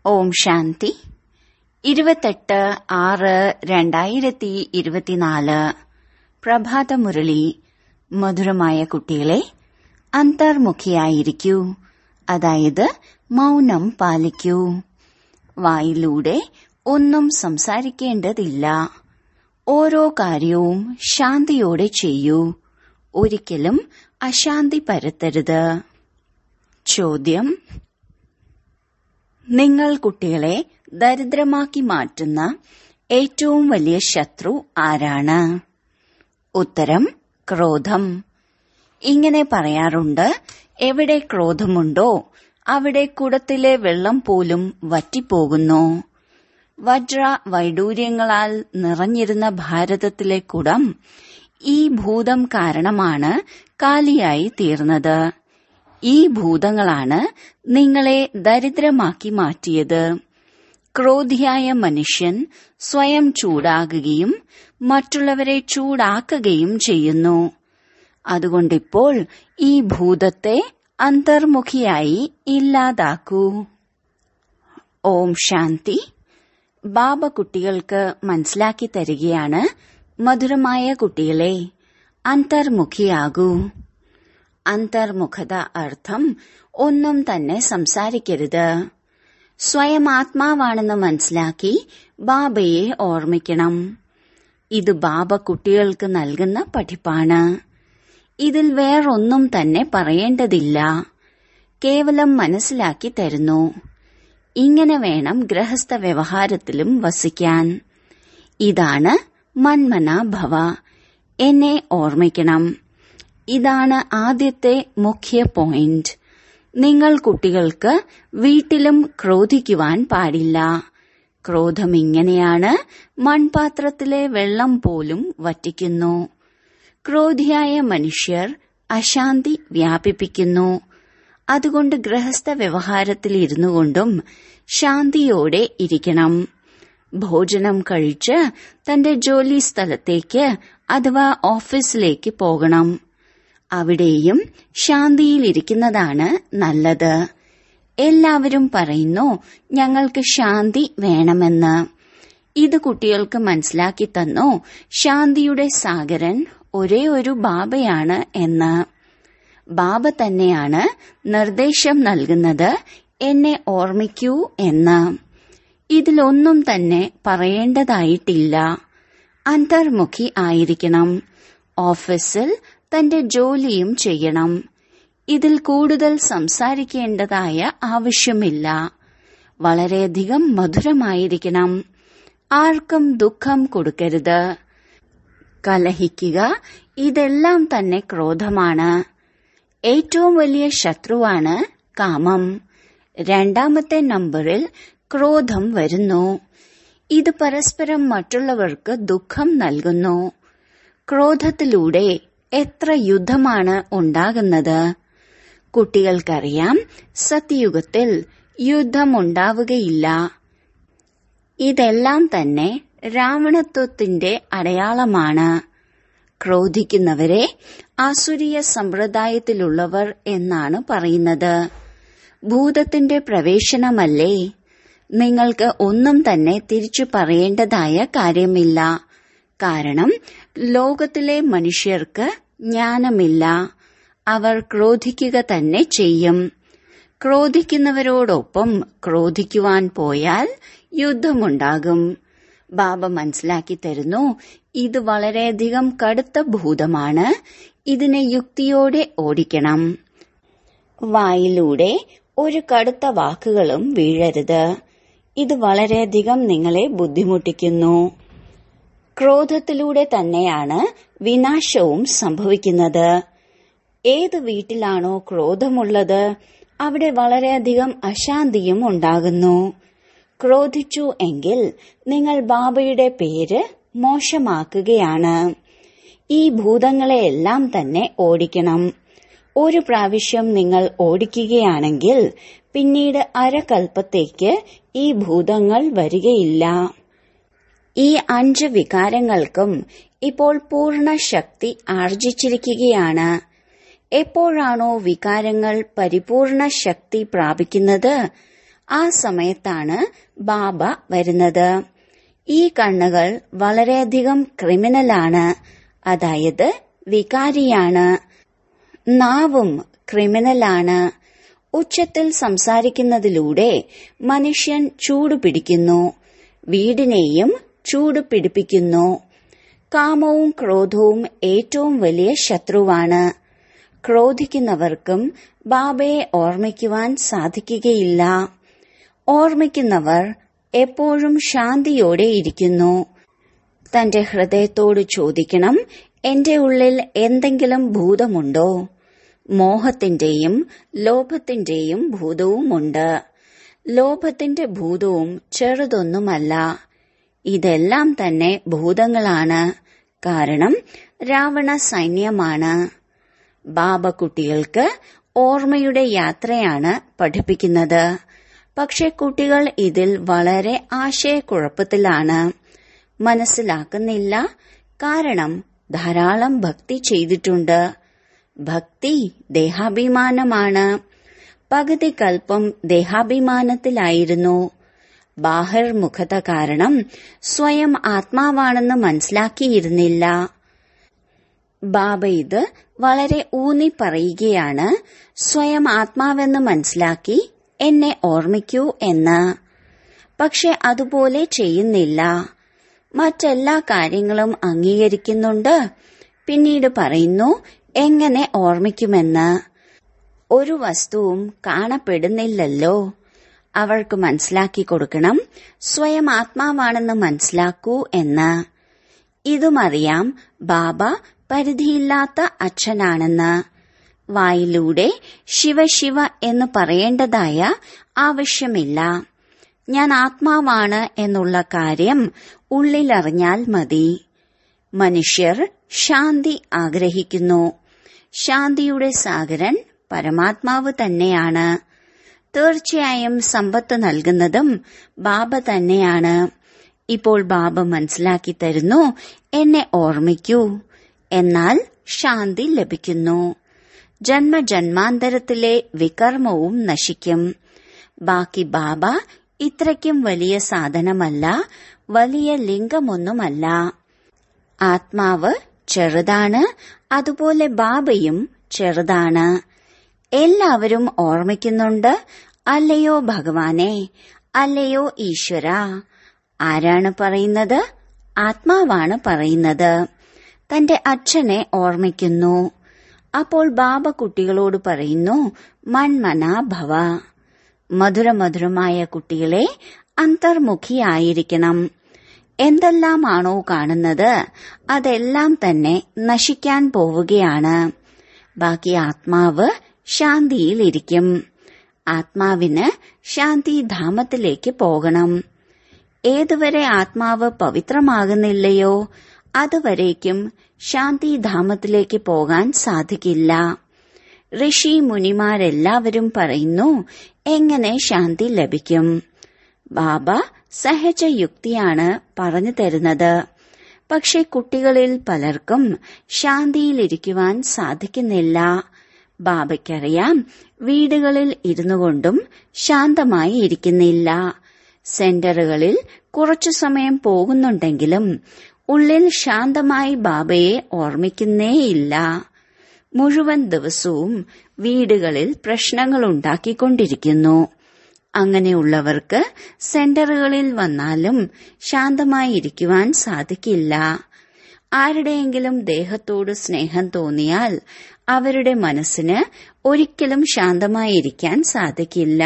ഓം ശാന്തി ഇരുപത്തെട്ട് ആറ് രണ്ടായിരത്തി ഇരുപത്തിനാല് പ്രഭാതമുരളി മധുരമായ കുട്ടികളെ അന്തർമുഖിയായിരിക്കൂ അതായത് മൗനം പാലിക്കൂ വായിലൂടെ ഒന്നും സംസാരിക്കേണ്ടതില്ല ഓരോ കാര്യവും ശാന്തിയോടെ ചെയ്യൂ ഒരിക്കലും അശാന്തി പരത്തരുത് ചോദ്യം നിങ്ങൾ കുട്ടികളെ ദരിദ്രമാക്കി മാറ്റുന്ന ഏറ്റവും വലിയ ശത്രു ആരാണ് ഉത്തരം ക്രോധം ഇങ്ങനെ പറയാറുണ്ട് എവിടെ ക്രോധമുണ്ടോ അവിടെ കുടത്തിലെ വെള്ളം പോലും വറ്റിപ്പോകുന്നു വജ്ര വൈഡൂര്യങ്ങളാൽ നിറഞ്ഞിരുന്ന ഭാരതത്തിലെ കുടം ഈ ഭൂതം കാരണമാണ് കാലിയായി തീർന്നത് ഈ ഭൂതങ്ങളാണ് നിങ്ങളെ ദരിദ്രമാക്കി മാറ്റിയത് ക്രോധിയായ മനുഷ്യൻ സ്വയം ചൂടാകുകയും മറ്റുള്ളവരെ ചൂടാക്കുകയും ചെയ്യുന്നു അതുകൊണ്ടിപ്പോൾ ഈ ഭൂതത്തെ അന്തർമുഖിയായി ഇല്ലാതാക്കൂ ഓം ശാന്തി ബാബ കുട്ടികൾക്ക് മനസ്സിലാക്കി തരികയാണ് മധുരമായ കുട്ടികളെ അന്തർമുഖിയാകൂ അന്തർമുഖത അർത്ഥം ഒന്നും തന്നെ സംസാരിക്കരുത് സ്വയം ആത്മാവാണെന്ന് മനസ്സിലാക്കി ബാബയെ ഓർമ്മിക്കണം ഇത് ബാബ കുട്ടികൾക്ക് നൽകുന്ന പഠിപ്പാണ് ഇതിൽ വേറൊന്നും തന്നെ പറയേണ്ടതില്ല കേവലം മനസ്സിലാക്കി തരുന്നു ഇങ്ങനെ വേണം ഗൃഹസ്ഥ വ്യവഹാരത്തിലും വസിക്കാൻ ഇതാണ് മന്മന ഭവ എന്നെ ഓർമ്മിക്കണം ഇതാണ് ആദ്യത്തെ മുഖ്യ പോയിന്റ് നിങ്ങൾ കുട്ടികൾക്ക് വീട്ടിലും ക്രോധിക്കുവാൻ പാടില്ല ക്രോധം ഇങ്ങനെയാണ് മൺപാത്രത്തിലെ വെള്ളം പോലും വറ്റിക്കുന്നു ക്രോധിയായ മനുഷ്യർ അശാന്തി വ്യാപിപ്പിക്കുന്നു അതുകൊണ്ട് ഗൃഹസ്ഥ വ്യവഹാരത്തിൽ ഇരുന്നു കൊണ്ടും ശാന്തിയോടെ ഇരിക്കണം ഭോജനം കഴിച്ച് തന്റെ ജോലി സ്ഥലത്തേക്ക് അഥവാ ഓഫീസിലേക്ക് പോകണം അവിടെയും ശാന്തിയിലിരിക്കുന്നതാണ് നല്ലത് എല്ലാവരും പറയുന്നു ഞങ്ങൾക്ക് ശാന്തി വേണമെന്ന് ഇത് കുട്ടികൾക്ക് മനസ്സിലാക്കി തന്നു ശാന്തിയുടെ സാഗരൻ ഒരേ ഒരു ബാബയാണ് എന്ന് ബാബ തന്നെയാണ് നിർദ്ദേശം നൽകുന്നത് എന്നെ ഓർമ്മിക്കൂ എന്ന് ഇതിലൊന്നും തന്നെ പറയേണ്ടതായിട്ടില്ല അന്തർമുഖി ആയിരിക്കണം ഓഫീസിൽ തന്റെ ജോലിയും ചെയ്യണം ഇതിൽ കൂടുതൽ സംസാരിക്കേണ്ടതായ ആവശ്യമില്ല വളരെയധികം മധുരമായിരിക്കണം ആർക്കും ദുഃഖം കൊടുക്കരുത് കലഹിക്കുക ഇതെല്ലാം തന്നെ ക്രോധമാണ് ഏറ്റവും വലിയ ശത്രുവാണ് കാമം രണ്ടാമത്തെ നമ്പറിൽ ക്രോധം വരുന്നു ഇത് പരസ്പരം മറ്റുള്ളവർക്ക് ദുഃഖം നൽകുന്നു ക്രോധത്തിലൂടെ എത്ര യുദ്ധമാണ് ഉണ്ടാകുന്നത് കുട്ടികൾക്കറിയാം സത്യയുഗത്തിൽ യുദ്ധമുണ്ടാവുകയില്ല ഇതെല്ലാം തന്നെ രാവണത്വത്തിന്റെ അടയാളമാണ് ക്രോധിക്കുന്നവരെ ആസുരീയ സമ്പ്രദായത്തിലുള്ളവർ എന്നാണ് പറയുന്നത് ഭൂതത്തിന്റെ പ്രവേശനമല്ലേ നിങ്ങൾക്ക് ഒന്നും തന്നെ തിരിച്ചു പറയേണ്ടതായ കാര്യമില്ല കാരണം ലോകത്തിലെ മനുഷ്യർക്ക് ജ്ഞാനമില്ല അവർ ക്രോധിക്കുക തന്നെ ചെയ്യും ക്രോധിക്കുന്നവരോടൊപ്പം ക്രോധിക്കുവാൻ പോയാൽ യുദ്ധമുണ്ടാകും ബാബ മനസ്സിലാക്കി തരുന്നു ഇത് വളരെയധികം കടുത്ത ഭൂതമാണ് ഇതിനെ യുക്തിയോടെ ഓടിക്കണം വായിലൂടെ ഒരു കടുത്ത വാക്കുകളും വീഴരുത് ഇത് വളരെയധികം നിങ്ങളെ ബുദ്ധിമുട്ടിക്കുന്നു ക്രോധത്തിലൂടെ തന്നെയാണ് വിനാശവും സംഭവിക്കുന്നത് ഏത് വീട്ടിലാണോ ക്രോധമുള്ളത് അവിടെ വളരെയധികം അശാന്തിയും ഉണ്ടാകുന്നു ക്രോധിച്ചു എങ്കിൽ നിങ്ങൾ ബാബയുടെ പേര് മോശമാക്കുകയാണ് ഈ ഭൂതങ്ങളെയെല്ലാം തന്നെ ഓടിക്കണം ഒരു പ്രാവശ്യം നിങ്ങൾ ഓടിക്കുകയാണെങ്കിൽ പിന്നീട് അരകൽപ്പത്തേക്ക് ഈ ഭൂതങ്ങൾ വരികയില്ല ഈ അഞ്ച് വികാരങ്ങൾക്കും ഇപ്പോൾ പൂർണ്ണ ശക്തി ആർജിച്ചിരിക്കുകയാണ് എപ്പോഴാണോ വികാരങ്ങൾ പരിപൂർണ ശക്തി പ്രാപിക്കുന്നത് ആ സമയത്താണ് ബാബ വരുന്നത് ഈ കണ്ണുകൾ വളരെയധികം ക്രിമിനലാണ് അതായത് വികാരിയാണ് നാവും ക്രിമിനലാണ് ഉച്ചത്തിൽ സംസാരിക്കുന്നതിലൂടെ മനുഷ്യൻ ചൂട് പിടിക്കുന്നു വീടിനെയും ചൂട് പിടിപ്പിക്കുന്നു കാമവും ക്രോധവും ഏറ്റവും വലിയ ശത്രുവാണ് ക്രോധിക്കുന്നവർക്കും ബാബയെ ഓർമ്മിക്കുവാൻ സാധിക്കുകയില്ല ഓർമ്മിക്കുന്നവർ എപ്പോഴും ശാന്തിയോടെ ഇരിക്കുന്നു തന്റെ ഹൃദയത്തോട് ചോദിക്കണം എന്റെ ഉള്ളിൽ എന്തെങ്കിലും ഭൂതമുണ്ടോ മോഹത്തിന്റെയും ലോഭത്തിന്റെയും ഭൂതവുമുണ്ട് ലോഭത്തിന്റെ ഭൂതവും ചെറുതൊന്നുമല്ല ഇതെല്ലാം തന്നെ ഭൂതങ്ങളാണ് കാരണം രാവണ സൈന്യമാണ് ബാബ കുട്ടികൾക്ക് ഓർമ്മയുടെ യാത്രയാണ് പഠിപ്പിക്കുന്നത് പക്ഷെ കുട്ടികൾ ഇതിൽ വളരെ ആശയക്കുഴപ്പത്തിലാണ് മനസ്സിലാക്കുന്നില്ല കാരണം ധാരാളം ഭക്തി ചെയ്തിട്ടുണ്ട് ഭക്തി ദേഹാഭിമാനമാണ് പകുതി കൽപ്പം ദേഹാഭിമാനത്തിലായിരുന്നു ബാഹിർമുഖത കാരണം സ്വയം ആത്മാവാണെന്ന് മനസ്സിലാക്കിയിരുന്നില്ല ബാബ ഇത് വളരെ ഊന്നി പറയുകയാണ് സ്വയം ആത്മാവെന്ന് മനസ്സിലാക്കി എന്നെ ഓർമ്മിക്കൂ എന്ന് പക്ഷെ അതുപോലെ ചെയ്യുന്നില്ല മറ്റെല്ലാ കാര്യങ്ങളും അംഗീകരിക്കുന്നുണ്ട് പിന്നീട് പറയുന്നു എങ്ങനെ ഓർമ്മിക്കുമെന്ന് ഒരു വസ്തുവും കാണപ്പെടുന്നില്ലല്ലോ അവൾക്ക് മനസ്സിലാക്കി കൊടുക്കണം സ്വയം ആത്മാവാണെന്ന് മനസ്സിലാക്കൂ എന്ന് ഇതുമറിയാം ബാബ പരിധിയില്ലാത്ത അച്ഛനാണെന്ന് വായിലൂടെ ശിവശിവ എന്ന് പറയേണ്ടതായ ആവശ്യമില്ല ഞാൻ ആത്മാവാണ് എന്നുള്ള കാര്യം ഉള്ളിലറിഞ്ഞാൽ മതി മനുഷ്യർ ശാന്തി ആഗ്രഹിക്കുന്നു ശാന്തിയുടെ സാഗരൻ പരമാത്മാവ് തന്നെയാണ് തീർച്ചയായും സമ്പത്ത് നൽകുന്നതും ബാബ തന്നെയാണ് ഇപ്പോൾ ബാബ മനസ്സിലാക്കി തരുന്നു എന്നെ ഓർമ്മിക്കൂ എന്നാൽ ശാന്തി ലഭിക്കുന്നു ജന്മജന്മാന്തരത്തിലെ വികർമ്മവും നശിക്കും ബാക്കി ബാബ ഇത്രയ്ക്കും വലിയ സാധനമല്ല വലിയ ലിംഗമൊന്നുമല്ല ആത്മാവ് ചെറുതാണ് അതുപോലെ ബാബയും ചെറുതാണ് എല്ലാവരും ഓർമ്മിക്കുന്നുണ്ട് അല്ലയോ ഭഗവാനെ അല്ലയോ ഈശ്വര ആരാണ് പറയുന്നത് ആത്മാവാണ് പറയുന്നത് തന്റെ അച്ഛനെ ഓർമ്മിക്കുന്നു അപ്പോൾ ബാബ കുട്ടികളോട് പറയുന്നു മൺമന ഭവ മധുരമധുരമായ കുട്ടികളെ അന്തർമുഖിയായിരിക്കണം എന്തെല്ലാമാണോ കാണുന്നത് അതെല്ലാം തന്നെ നശിക്കാൻ പോവുകയാണ് ബാക്കി ആത്മാവ് ശാന്തിയിലിരിക്കും ആത്മാവിന് ശാന്തിധാമത്തിലേക്ക് പോകണം ഏതുവരെ ആത്മാവ് പവിത്രമാകുന്നില്ലയോ അതുവരേക്കും ശാന്തിധാമത്തിലേക്ക് പോകാൻ സാധിക്കില്ല ഋഷി മുനിമാരെല്ലാവരും പറയുന്നു എങ്ങനെ ശാന്തി ലഭിക്കും ബാബ സഹജയുക്തിയാണ് പറഞ്ഞു തരുന്നത് പക്ഷെ കുട്ടികളിൽ പലർക്കും ശാന്തിയിലിരിക്കുവാൻ സാധിക്കുന്നില്ല ബാബയ്ക്കറിയാം വീടുകളിൽ ഇരുന്നു കൊണ്ടും ശാന്തമായി ഇരിക്കുന്നില്ല സെന്ററുകളിൽ കുറച്ചു സമയം പോകുന്നുണ്ടെങ്കിലും ഉള്ളിൽ ശാന്തമായി ബാബയെ ഓർമ്മിക്കുന്നേയില്ല മുഴുവൻ ദിവസവും വീടുകളിൽ പ്രശ്നങ്ങൾ ഉണ്ടാക്കിക്കൊണ്ടിരിക്കുന്നു അങ്ങനെയുള്ളവർക്ക് സെന്ററുകളിൽ വന്നാലും ശാന്തമായി ഇരിക്കുവാൻ സാധിക്കില്ല ആരുടെയെങ്കിലും ദേഹത്തോട് സ്നേഹം തോന്നിയാൽ അവരുടെ മനസ്സിന് ഒരിക്കലും ശാന്തമായിരിക്കാൻ സാധിക്കില്ല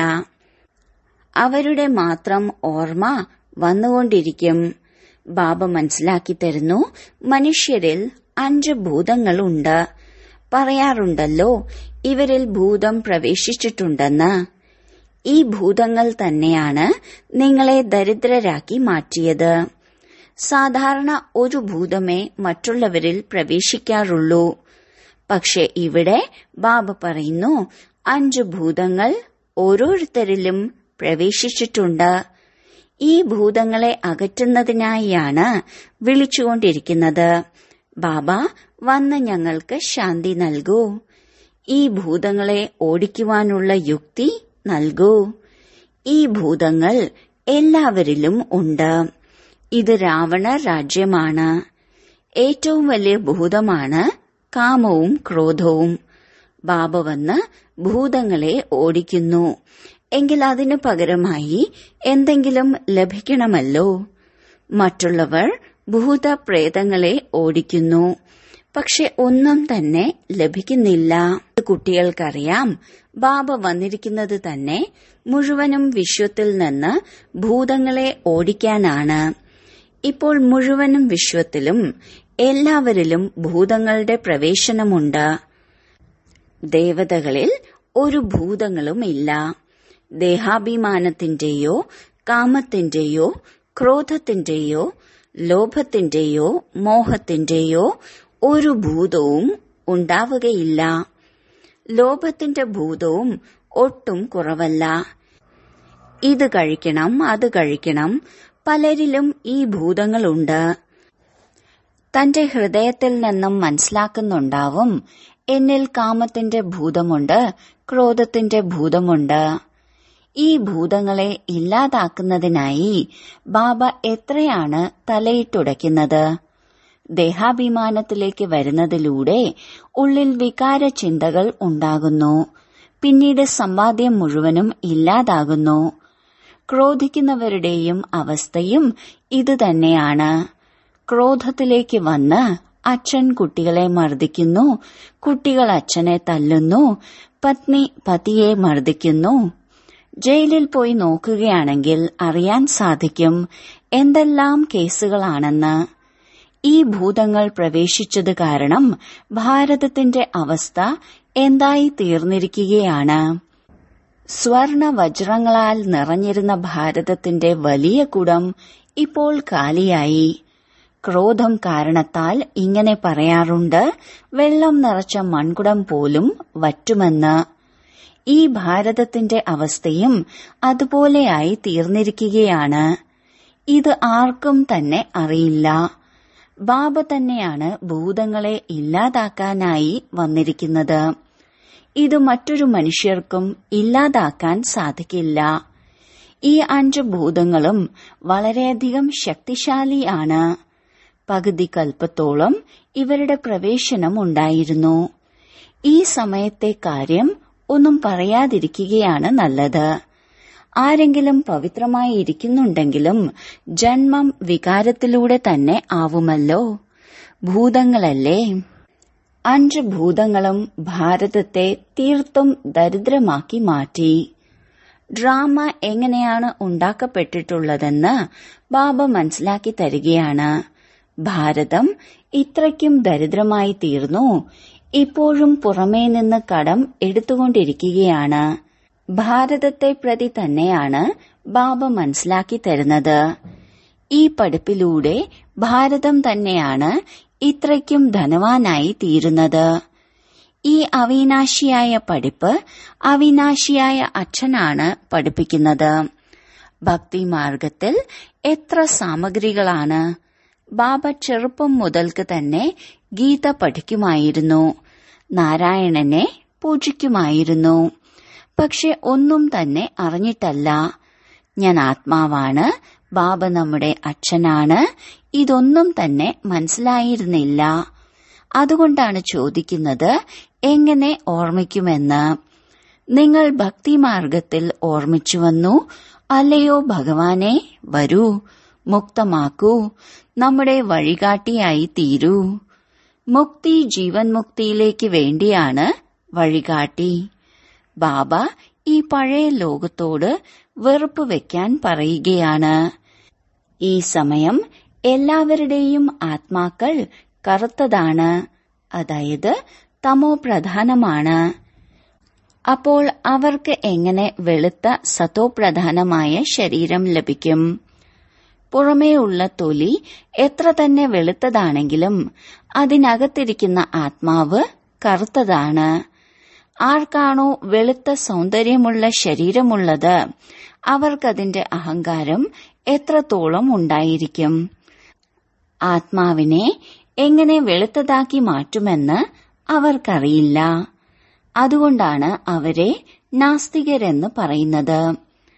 അവരുടെ മാത്രം ഓർമ്മ വന്നുകൊണ്ടിരിക്കും ബാബ മനസ്സിലാക്കി തരുന്നു മനുഷ്യരിൽ അഞ്ച് ഭൂതങ്ങളുണ്ട് പറയാറുണ്ടല്ലോ ഇവരിൽ ഭൂതം പ്രവേശിച്ചിട്ടുണ്ടെന്ന് ഈ ഭൂതങ്ങൾ തന്നെയാണ് നിങ്ങളെ ദരിദ്രരാക്കി മാറ്റിയത് സാധാരണ ഒരു ഭൂതമേ മറ്റുള്ളവരിൽ പ്രവേശിക്കാറുള്ളൂ പക്ഷെ ഇവിടെ ബാബ പറയുന്നു അഞ്ച് ഭൂതങ്ങൾ ഓരോരുത്തരിലും പ്രവേശിച്ചിട്ടുണ്ട് ഈ ഭൂതങ്ങളെ അകറ്റുന്നതിനായാണ് വിളിച്ചുകൊണ്ടിരിക്കുന്നത് ബാബ വന്ന് ഞങ്ങൾക്ക് ശാന്തി നൽകൂ ഈ ഭൂതങ്ങളെ ഓടിക്കുവാനുള്ള യുക്തി നൽകൂ ഈ ഭൂതങ്ങൾ എല്ലാവരിലും ഉണ്ട് ഇത് രാവണ രാജ്യമാണ് ഏറ്റവും വലിയ ഭൂതമാണ് കാമവും ക്രോധവും ബാബ വന്ന് ഭൂതങ്ങളെ ഓടിക്കുന്നു എങ്കിൽ അതിനു പകരമായി എന്തെങ്കിലും ലഭിക്കണമല്ലോ മറ്റുള്ളവർ ഭൂതപ്രേതങ്ങളെ ഓടിക്കുന്നു പക്ഷെ ഒന്നും തന്നെ ലഭിക്കുന്നില്ല കുട്ടികൾക്കറിയാം ബാബ വന്നിരിക്കുന്നത് തന്നെ മുഴുവനും വിശ്വത്തിൽ നിന്ന് ഭൂതങ്ങളെ ഓടിക്കാനാണ് ഇപ്പോൾ മുഴുവനും വിശ്വത്തിലും എല്ലാവരിലും ഭൂതങ്ങളുടെ പ്രവേശനമുണ്ട് ദേവതകളിൽ ഒരു ഭൂതങ്ങളും ഇല്ല ദേഹാഭിമാനത്തിന്റെയോ കാമത്തിന്റെയോ ക്രോധത്തിന്റെയോ ലോഭത്തിന്റെയോ മോഹത്തിന്റെയോ ഒരു ഭൂതവും ഉണ്ടാവുകയില്ല ലോഭത്തിന്റെ ഭൂതവും ഒട്ടും കുറവല്ല ഇത് കഴിക്കണം അത് കഴിക്കണം പലരിലും ഈ ഭൂതങ്ങളുണ്ട് തന്റെ ഹൃദയത്തിൽ നിന്നും മനസ്സിലാക്കുന്നുണ്ടാവും എന്നിൽ കാമത്തിന്റെ ഭൂതമുണ്ട് ക്രോധത്തിന്റെ ഭൂതമുണ്ട് ഈ ഭൂതങ്ങളെ ഇല്ലാതാക്കുന്നതിനായി ബാബ എത്രയാണ് തലയിട്ടുടയ്ക്കുന്നത് ദേഹാഭിമാനത്തിലേക്ക് വരുന്നതിലൂടെ ഉള്ളിൽ വികാര ചിന്തകൾ ഉണ്ടാകുന്നു പിന്നീട് സമ്പാദ്യം മുഴുവനും ഇല്ലാതാകുന്നു ക്രോധിക്കുന്നവരുടെയും അവസ്ഥയും ഇതുതന്നെയാണ് ക്രോധത്തിലേക്ക് വന്ന് അച്ഛൻ കുട്ടികളെ മർദ്ദിക്കുന്നു കുട്ടികൾ അച്ഛനെ തല്ലുന്നു പത്നി പതിയെ മർദ്ദിക്കുന്നു ജയിലിൽ പോയി നോക്കുകയാണെങ്കിൽ അറിയാൻ സാധിക്കും എന്തെല്ലാം കേസുകളാണെന്ന് ഈ ഭൂതങ്ങൾ പ്രവേശിച്ചത് കാരണം ഭാരതത്തിന്റെ അവസ്ഥ എന്തായി തീർന്നിരിക്കുകയാണ് സ്വർണ വജ്രങ്ങളാൽ നിറഞ്ഞിരുന്ന ഭാരതത്തിന്റെ വലിയ കുടം ഇപ്പോൾ കാലിയായി ക്രോധം കാരണത്താൽ ഇങ്ങനെ പറയാറുണ്ട് വെള്ളം നിറച്ച മൺകുടം പോലും വറ്റുമെന്ന് ഈ ഭാരതത്തിന്റെ അവസ്ഥയും അതുപോലെയായി തീർന്നിരിക്കുകയാണ് ഇത് ആർക്കും തന്നെ അറിയില്ല ബാബ തന്നെയാണ് ഭൂതങ്ങളെ ഇല്ലാതാക്കാനായി വന്നിരിക്കുന്നത് ഇത് മറ്റൊരു മനുഷ്യർക്കും ഇല്ലാതാക്കാൻ സാധിക്കില്ല ഈ അഞ്ച് ഭൂതങ്ങളും വളരെയധികം ശക്തിശാലിയാണ് പകുതി കൽപ്പത്തോളം ഇവരുടെ പ്രവേശനം ഉണ്ടായിരുന്നു ഈ സമയത്തെ കാര്യം ഒന്നും പറയാതിരിക്കുകയാണ് നല്ലത് ആരെങ്കിലും പവിത്രമായി ഇരിക്കുന്നുണ്ടെങ്കിലും ജന്മം വികാരത്തിലൂടെ തന്നെ ആവുമല്ലോ ഭൂതങ്ങളല്ലേ അഞ്ച് ഭൂതങ്ങളും ഭാരതത്തെ തീർത്തും ദരിദ്രമാക്കി മാറ്റി ഡ്രാമ എങ്ങനെയാണ് ഉണ്ടാക്കപ്പെട്ടിട്ടുള്ളതെന്ന് ബാബ മനസ്സിലാക്കി തരികയാണ് ഭാരതം ഇത്രയ്ക്കും ദരിദ്രമായി തീർന്നു ഇപ്പോഴും പുറമേ നിന്ന് കടം എടുത്തുകൊണ്ടിരിക്കുകയാണ് ഭാരതത്തെ പ്രതി തന്നെയാണ് ബാബ മനസ്സിലാക്കി തരുന്നത് ഈ പഠിപ്പിലൂടെ ഭാരതം തന്നെയാണ് ഇത്രയ്ക്കും ധനവാനായി തീരുന്നത് ഈ അവിനാശിയായ പഠിപ്പ് അവിനാശിയായ അച്ഛനാണ് പഠിപ്പിക്കുന്നത് ഭക്തിമാർഗത്തിൽ എത്ര സാമഗ്രികളാണ് ബാബ ചെറുപ്പം മുതൽക്ക് തന്നെ ഗീത പഠിക്കുമായിരുന്നു നാരായണനെ പൂജിക്കുമായിരുന്നു പക്ഷെ ഒന്നും തന്നെ അറിഞ്ഞിട്ടല്ല ഞാൻ ആത്മാവാണ് ബാബ നമ്മുടെ അച്ഛനാണ് ഇതൊന്നും തന്നെ മനസ്സിലായിരുന്നില്ല അതുകൊണ്ടാണ് ചോദിക്കുന്നത് എങ്ങനെ ഓർമ്മിക്കുമെന്ന് നിങ്ങൾ ഭക്തിമാർഗത്തിൽ ഓർമ്മിച്ചു വന്നു അല്ലയോ ഭഗവാനെ വരൂ മുക്തമാക്കൂ നമ്മുടെ വഴികാട്ടിയായി തീരൂ മുക്തി ജീവൻ മുക്തിയിലേക്ക് വേണ്ടിയാണ് വഴികാട്ടി ബാബ ഈ പഴയ ലോകത്തോട് വെറുപ്പ് വെക്കാൻ പറയുകയാണ് ഈ സമയം എല്ലാവരുടെയും ആത്മാക്കൾ കറുത്തതാണ് അതായത് തമോ പ്രധാനമാണ് അപ്പോൾ അവർക്ക് എങ്ങനെ വെളുത്ത സതോ പ്രധാനമായ ശരീരം ലഭിക്കും പുറമേയുള്ള തൊലി എത്ര തന്നെ വെളുത്തതാണെങ്കിലും അതിനകത്തിരിക്കുന്ന ആത്മാവ് കറുത്തതാണ് ആർക്കാണോ വെളുത്ത സൗന്ദര്യമുള്ള ശരീരമുള്ളത് അവർക്കതിന്റെ അഹങ്കാരം എത്രത്തോളം ഉണ്ടായിരിക്കും ആത്മാവിനെ എങ്ങനെ വെളുത്തതാക്കി മാറ്റുമെന്ന് അവർക്കറിയില്ല അതുകൊണ്ടാണ് അവരെ നാസ്തികരെന്ന് പറയുന്നത്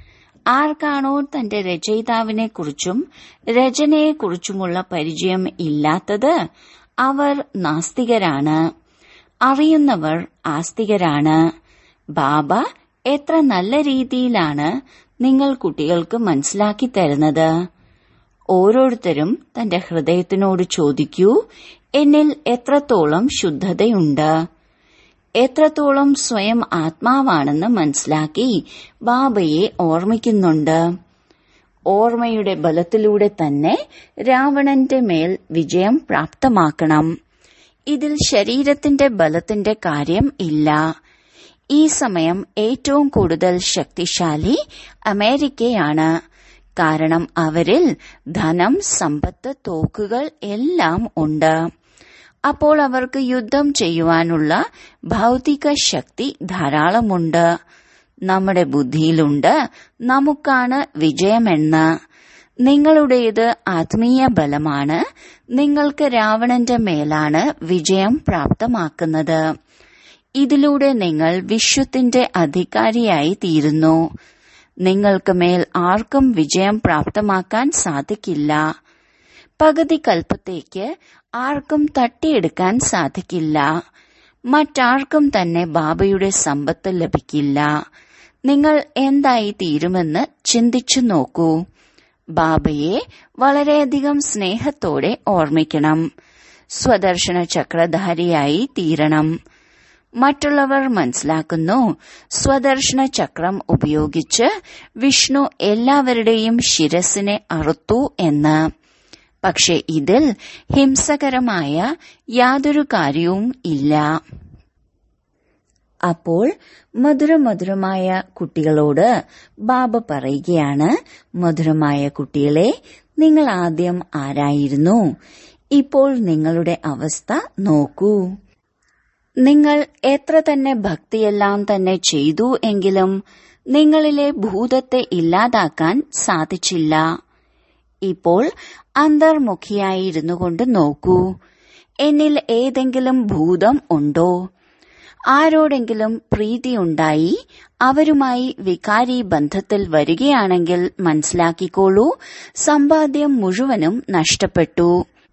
ആർക്കാണോ തന്റെ രചയിതാവിനെ കുറിച്ചും രചനയെക്കുറിച്ചുമുള്ള പരിചയം ഇല്ലാത്തത് അവർ നാസ്തികരാണ് അറിയുന്നവർ ആസ്തികരാണ് ബാബ എത്ര നല്ല രീതിയിലാണ് നിങ്ങൾ കുട്ടികൾക്ക് മനസ്സിലാക്കി തരുന്നത് ഓരോരുത്തരും തന്റെ ഹൃദയത്തിനോട് ചോദിക്കൂ എന്നിൽ എത്രത്തോളം ശുദ്ധതയുണ്ട് എത്രത്തോളം സ്വയം ആത്മാവാണെന്ന് മനസ്സിലാക്കി ബാബയെ ഓർമ്മിക്കുന്നുണ്ട് ഓർമ്മയുടെ ബലത്തിലൂടെ തന്നെ രാവണന്റെ മേൽ വിജയം പ്രാപ്തമാക്കണം ഇതിൽ ശരീരത്തിന്റെ ബലത്തിന്റെ കാര്യം ഇല്ല ഈ സമയം ഏറ്റവും കൂടുതൽ ശക്തിശാലി അമേരിക്കയാണ് കാരണം അവരിൽ ധനം സമ്പത്ത് തോക്കുകൾ എല്ലാം ഉണ്ട് അപ്പോൾ അവർക്ക് യുദ്ധം ചെയ്യുവാനുള്ള ഭൗതിക ശക്തി ധാരാളമുണ്ട് നമ്മുടെ ബുദ്ധിയിലുണ്ട് നമുക്കാണ് വിജയമെന്ന് നിങ്ങളുടേത് ആത്മീയ ബലമാണ് നിങ്ങൾക്ക് രാവണന്റെ മേലാണ് വിജയം പ്രാപ്തമാക്കുന്നത് ഇതിലൂടെ നിങ്ങൾ വിശ്വത്തിന്റെ അധികാരിയായി തീരുന്നു നിങ്ങൾക്ക് മേൽ ആർക്കും വിജയം പ്രാപ്തമാക്കാൻ സാധിക്കില്ല പകുതി കൽപ്പത്തേക്ക് ആർക്കും തട്ടിയെടുക്കാൻ സാധിക്കില്ല മറ്റാർക്കും തന്നെ ബാബയുടെ സമ്പത്ത് ലഭിക്കില്ല നിങ്ങൾ എന്തായി തീരുമെന്ന് ചിന്തിച്ചു നോക്കൂ ബാബയെ വളരെയധികം സ്നേഹത്തോടെ ഓർമ്മിക്കണം സ്വദർശന ചക്രധാരിയായി തീരണം മറ്റുള്ളവർ മനസ്സിലാക്കുന്നു സ്വദർശന ചക്രം ഉപയോഗിച്ച് വിഷ്ണു എല്ലാവരുടെയും ശിരസിനെ അറുത്തു എന്ന് പക്ഷെ ഇതിൽ ഹിംസകരമായ യാതൊരു കാര്യവും ഇല്ല അപ്പോൾ മധുരമധുരമായ കുട്ടികളോട് ബാബ പറയുകയാണ് മധുരമായ കുട്ടികളെ നിങ്ങൾ ആദ്യം ആരായിരുന്നു ഇപ്പോൾ നിങ്ങളുടെ അവസ്ഥ നോക്കൂ നിങ്ങൾ എത്ര തന്നെ ഭക്തിയെല്ലാം തന്നെ ചെയ്തു എങ്കിലും നിങ്ങളിലെ ഭൂതത്തെ ഇല്ലാതാക്കാൻ സാധിച്ചില്ല ഇപ്പോൾ അന്തർമുഖിയായിരുന്നു കൊണ്ട് നോക്കൂ എന്നിൽ ഏതെങ്കിലും ഭൂതം ഉണ്ടോ ആരോടെങ്കിലും പ്രീതിയുണ്ടായി അവരുമായി വികാരി ബന്ധത്തിൽ വരികയാണെങ്കിൽ മനസ്സിലാക്കിക്കോളൂ സമ്പാദ്യം മുഴുവനും നഷ്ടപ്പെട്ടു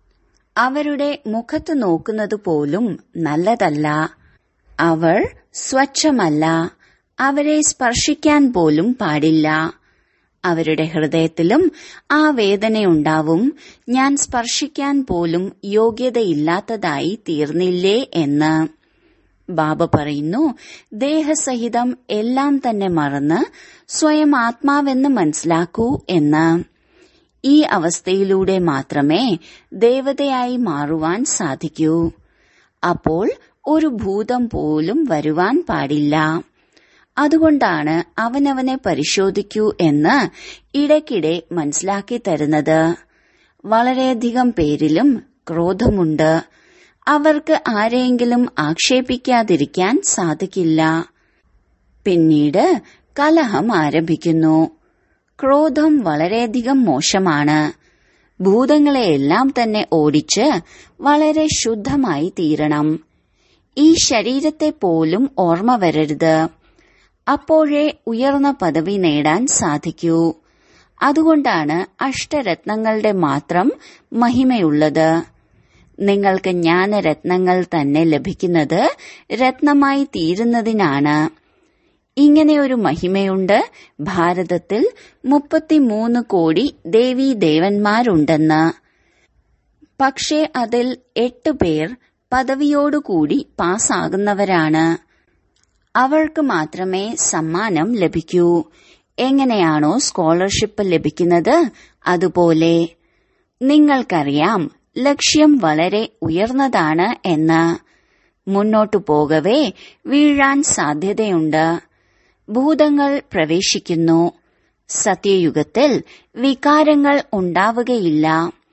അവരുടെ മുഖത്ത് നോക്കുന്നത് പോലും നല്ലതല്ല അവർ സ്വച്ഛമല്ല അവരെ സ്പർശിക്കാൻ പോലും പാടില്ല അവരുടെ ഹൃദയത്തിലും ആ വേദനയുണ്ടാവും ഞാൻ സ്പർശിക്കാൻ പോലും യോഗ്യതയില്ലാത്തതായി തീർന്നില്ലേ എന്ന് ബാബ പറയുന്നു ദേഹസഹിതം എല്ലാം തന്നെ മറന്ന് സ്വയം ആത്മാവെന്ന് മനസ്സിലാക്കൂ എന്ന് ഈ അവസ്ഥയിലൂടെ മാത്രമേ ദേവതയായി മാറുവാൻ സാധിക്കൂ അപ്പോൾ ഒരു ഭൂതം പോലും വരുവാൻ പാടില്ല അതുകൊണ്ടാണ് അവനവനെ പരിശോധിക്കൂ എന്ന് ഇടയ്ക്കിടെ മനസ്സിലാക്കി തരുന്നത് വളരെയധികം പേരിലും ക്രോധമുണ്ട് അവർക്ക് ആരെയെങ്കിലും ആക്ഷേപിക്കാതിരിക്കാൻ സാധിക്കില്ല പിന്നീട് കലഹം ആരംഭിക്കുന്നു ക്രോധം വളരെയധികം മോശമാണ് ഭൂതങ്ങളെയെല്ലാം തന്നെ ഓടിച്ച് വളരെ ശുദ്ധമായി തീരണം ഈ ശരീരത്തെ പോലും ഓർമ്മ വരരുത് അപ്പോഴേ ഉയർന്ന പദവി നേടാൻ സാധിക്കൂ അതുകൊണ്ടാണ് അഷ്ടരത്നങ്ങളുടെ മാത്രം മഹിമയുള്ളത് നിങ്ങൾക്ക് ജ്ഞാനരത്നങ്ങൾ തന്നെ ലഭിക്കുന്നത് രത്നമായി തീരുന്നതിനാണ് ഇങ്ങനെ ഒരു മഹിമയുണ്ട് ഭാരതത്തിൽ മുപ്പത്തിമൂന്ന് കോടി ദേവീ ദേവന്മാരുണ്ടെന്ന് പക്ഷേ അതിൽ എട്ട് പേർ പദവിയോടുകൂടി പാസ്സാകുന്നവരാണ് അവർക്ക് മാത്രമേ സമ്മാനം ലഭിക്കൂ എങ്ങനെയാണോ സ്കോളർഷിപ്പ് ലഭിക്കുന്നത് അതുപോലെ നിങ്ങൾക്കറിയാം ലക്ഷ്യം വളരെ ഉയർന്നതാണ് എന്ന് മുന്നോട്ടു പോകവേ വീഴാൻ സാധ്യതയുണ്ട് ഭൂതങ്ങൾ പ്രവേശിക്കുന്നു സത്യയുഗത്തിൽ വികാരങ്ങൾ ഉണ്ടാവുകയില്ല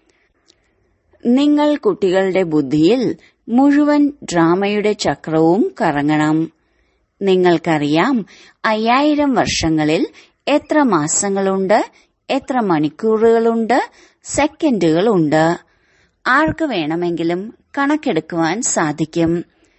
നിങ്ങൾ കുട്ടികളുടെ ബുദ്ധിയിൽ മുഴുവൻ ഡ്രാമയുടെ ചക്രവും കറങ്ങണം നിങ്ങൾക്കറിയാം അയ്യായിരം വർഷങ്ങളിൽ എത്ര മാസങ്ങളുണ്ട് എത്ര മണിക്കൂറുകളുണ്ട് സെക്കൻഡുകളുണ്ട് ആർക്ക് വേണമെങ്കിലും കണക്കെടുക്കുവാൻ സാധിക്കും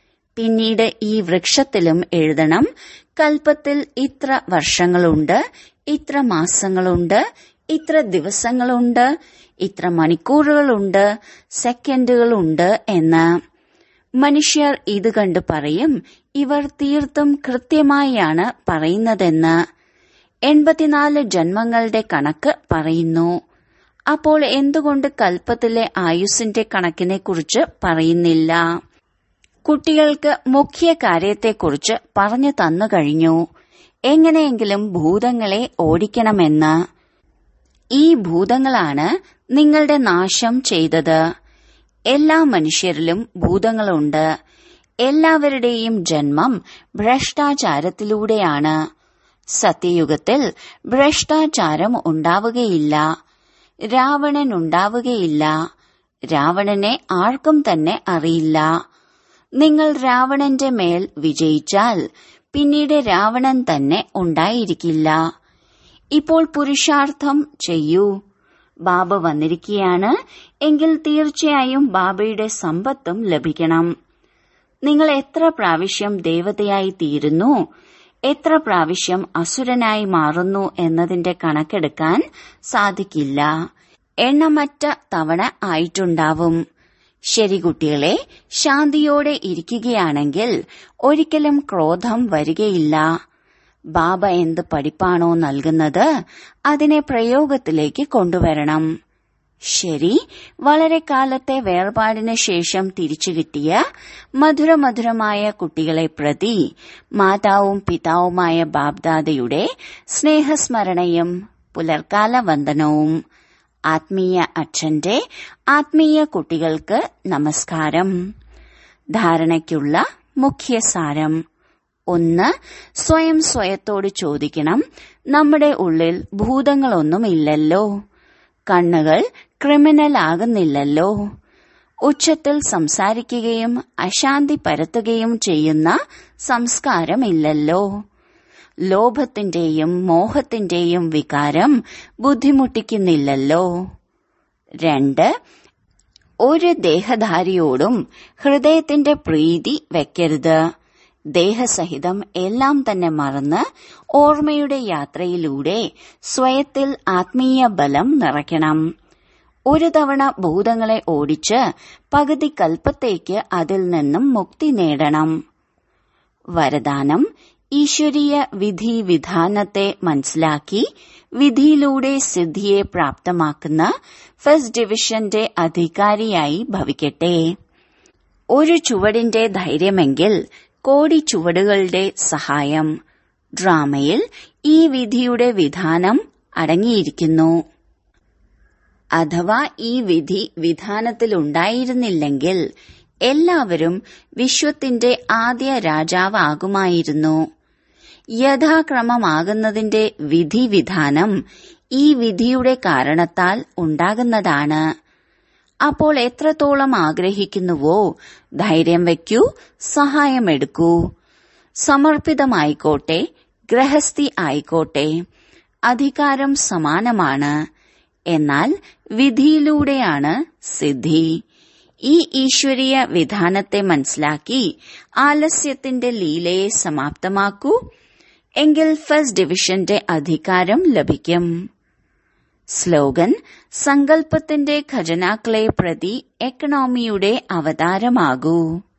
പിന്നീട് ഈ വൃക്ഷത്തിലും എഴുതണം കൽപ്പത്തിൽ ഇത്ര വർഷങ്ങളുണ്ട് ഇത്ര മാസങ്ങളുണ്ട് ഇത്ര ദിവസങ്ങളുണ്ട് ഇത്ര മണിക്കൂറുകളുണ്ട് സെക്കൻഡുകളുണ്ട് എന്ന് മനുഷ്യർ ഇത് കണ്ട് പറയും ഇവർ തീർത്തും കൃത്യമായാണ് പറയുന്നതെന്ന് എൺപത്തിനാല് ജന്മങ്ങളുടെ കണക്ക് പറയുന്നു അപ്പോൾ എന്തുകൊണ്ട് കൽപ്പത്തിലെ ആയുസിന്റെ കണക്കിനെ കുറിച്ച് പറയുന്നില്ല കുട്ടികൾക്ക് മുഖ്യ കാര്യത്തെക്കുറിച്ച് പറഞ്ഞു തന്നു കഴിഞ്ഞു എങ്ങനെയെങ്കിലും ഭൂതങ്ങളെ ഓടിക്കണമെന്ന് ഈ ഭൂതങ്ങളാണ് നിങ്ങളുടെ നാശം ചെയ്തത് എല്ലാ മനുഷ്യരിലും ഭൂതങ്ങളുണ്ട് എല്ലാവരുടെയും ജന്മം ഭ്രഷ്ടാചാരത്തിലൂടെയാണ് സത്യയുഗത്തിൽ ഭ്രഷ്ടാചാരം ഉണ്ടാവുകയില്ല രാവണൻ ഉണ്ടാവുകയില്ല രാവണനെ ആർക്കും തന്നെ അറിയില്ല നിങ്ങൾ രാവണന്റെ മേൽ വിജയിച്ചാൽ പിന്നീട് രാവണൻ തന്നെ ഉണ്ടായിരിക്കില്ല ഇപ്പോൾ പുരുഷാർത്ഥം ചെയ്യൂ ബാബ വന്നിരിക്കുകയാണ് എങ്കിൽ തീർച്ചയായും ബാബയുടെ സമ്പത്തും ലഭിക്കണം നിങ്ങൾ എത്ര പ്രാവശ്യം ദേവതയായി തീരുന്നു എത്ര പ്രാവശ്യം അസുരനായി മാറുന്നു എന്നതിന്റെ കണക്കെടുക്കാൻ സാധിക്കില്ല എണ്ണമറ്റ തവണ ആയിട്ടുണ്ടാവും ശരി കുട്ടികളെ ശാന്തിയോടെ ഇരിക്കുകയാണെങ്കിൽ ഒരിക്കലും ക്രോധം വരികയില്ല ബാബ എന്ത് പഠിപ്പാണോ നൽകുന്നത് അതിനെ പ്രയോഗത്തിലേക്ക് കൊണ്ടുവരണം ശരി വളരെ കാലത്തെ വേർപാടിന് ശേഷം തിരിച്ചു കിട്ടിയ മധുരമധുരമായ കുട്ടികളെ പ്രതി മാതാവും പിതാവുമായ ബാബ്ദാദയുടെ സ്നേഹസ്മരണയും പുലർക്കാല വന്ദനവും ആത്മീയ അച്ഛന്റെ ആത്മീയ കുട്ടികൾക്ക് നമസ്കാരം ധാരണയ്ക്കുള്ള മുഖ്യസാരം ഒന്ന് സ്വയം സ്വയത്തോട് ചോദിക്കണം നമ്മുടെ ഉള്ളിൽ ഭൂതങ്ങളൊന്നുമില്ലല്ലോ കണ്ണുകൾ ക്രിമിനൽ ആകുന്നില്ലല്ലോ ഉച്ചത്തിൽ സംസാരിക്കുകയും അശാന്തി പരത്തുകയും ചെയ്യുന്ന സംസ്കാരമില്ലല്ലോ ലോഭത്തിന്റെയും മോഹത്തിന്റെയും വികാരം ബുദ്ധിമുട്ടിക്കുന്നില്ലല്ലോ രണ്ട് ഒരു ദേഹധാരിയോടും ഹൃദയത്തിന്റെ പ്രീതി വെക്കരുത് ദേഹസഹിതം എല്ലാം തന്നെ മറന്ന് ഓർമ്മയുടെ യാത്രയിലൂടെ സ്വയത്തിൽ ആത്മീയ ബലം നിറയ്ക്കണം ഒരു തവണ ഭൂതങ്ങളെ ഓടിച്ച് പകുതി കൽപ്പത്തേക്ക് അതിൽ നിന്നും മുക്തി നേടണം വരദാനം ഈശ്വരീയ വിധി വിധാനത്തെ മനസ്സിലാക്കി വിധിയിലൂടെ സിദ്ധിയെ പ്രാപ്തമാക്കുന്ന ഫസ്റ്റ് ഡിവിഷന്റെ അധികാരിയായി ഭവിക്കട്ടെ ഒരു ചുവടിന്റെ ധൈര്യമെങ്കിൽ കോടി ചുവടുകളുടെ സഹായം ഡ്രാമയിൽ ഈ വിധിയുടെ വിധാനം അടങ്ങിയിരിക്കുന്നു അഥവാ ഈ വിധി വിധാനത്തിലുണ്ടായിരുന്നില്ലെങ്കിൽ എല്ലാവരും വിശ്വത്തിന്റെ ആദ്യ രാജാവാകുമായിരുന്നു യഥാക്രമമാകുന്നതിന്റെ വിധിവിധാനം ഈ വിധിയുടെ കാരണത്താൽ ഉണ്ടാകുന്നതാണ് അപ്പോൾ എത്രത്തോളം ആഗ്രഹിക്കുന്നുവോ ധൈര്യം വയ്ക്കൂ സഹായമെടുക്കൂ സമർപ്പിതമായിക്കോട്ടെ ഗ്രഹസ്ഥി ആയിക്കോട്ടെ അധികാരം സമാനമാണ് എന്നാൽ വിധിയിലൂടെയാണ് സിദ്ധി ഈ ഈശ്വരീയ വിധാനത്തെ മനസ്സിലാക്കി ആലസ്യത്തിന്റെ ലീലയെ സമാപ്തമാക്കൂ എങ്കിൽ ഫസ്റ്റ് ഡിവിഷന്റെ അധികാരം ലഭിക്കും സ്ലോഗൻ സങ്കല്പത്തിന്റെ ഖജനാക്കളെ പ്രതി എക്കണോമിയുടെ അവതാരമാകൂ